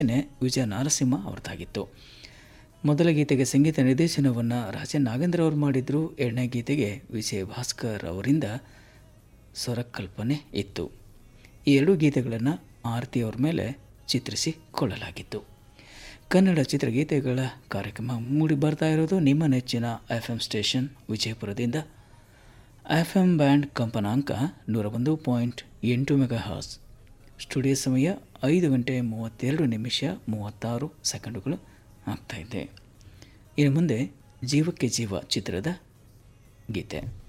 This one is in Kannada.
ರಚನೆ ವಿಜಯ ನರಸಿಂಹ ಅವರದಾಗಿತ್ತು ಮೊದಲ ಗೀತೆಗೆ ಸಂಗೀತ ನಿರ್ದೇಶನವನ್ನು ರಾಜನ್ ನಾಗೇಂದ್ರ ಅವರು ಮಾಡಿದರು ಎರಡನೇ ಗೀತೆಗೆ ವಿಜಯ್ ಭಾಸ್ಕರ್ ಅವರಿಂದ ಸ್ವರಕಲ್ಪನೆ ಇತ್ತು ಈ ಎರಡೂ ಗೀತೆಗಳನ್ನು ಆರತಿ ಅವ್ರ ಮೇಲೆ ಚಿತ್ರಿಸಿಕೊಳ್ಳಲಾಗಿತ್ತು ಕನ್ನಡ ಚಿತ್ರಗೀತೆಗಳ ಕಾರ್ಯಕ್ರಮ ಮೂಡಿ ಬರ್ತಾ ಇರೋದು ನಿಮ್ಮ ನೆಚ್ಚಿನ ಎಫ್ ಎಂ ಸ್ಟೇಷನ್ ವಿಜಯಪುರದಿಂದ ಎಫ್ ಎಂ ಬ್ಯಾಂಡ್ ಕಂಪನಾಂಕ ನೂರ ಒಂದು ಪಾಯಿಂಟ್ ಎಂಟು ಮೆಗಾ ಹಾರ್ಸ್ ಸ್ಟುಡಿಯೋ ಸಮಯ ಐದು ಗಂಟೆ ಮೂವತ್ತೆರಡು ನಿಮಿಷ ಮೂವತ್ತಾರು ಸೆಕೆಂಡುಗಳು ಆಗ್ತಾಯಿದೆ ಇನ್ನು ಮುಂದೆ ಜೀವಕ್ಕೆ ಜೀವ ಚಿತ್ರದ ಗೀತೆ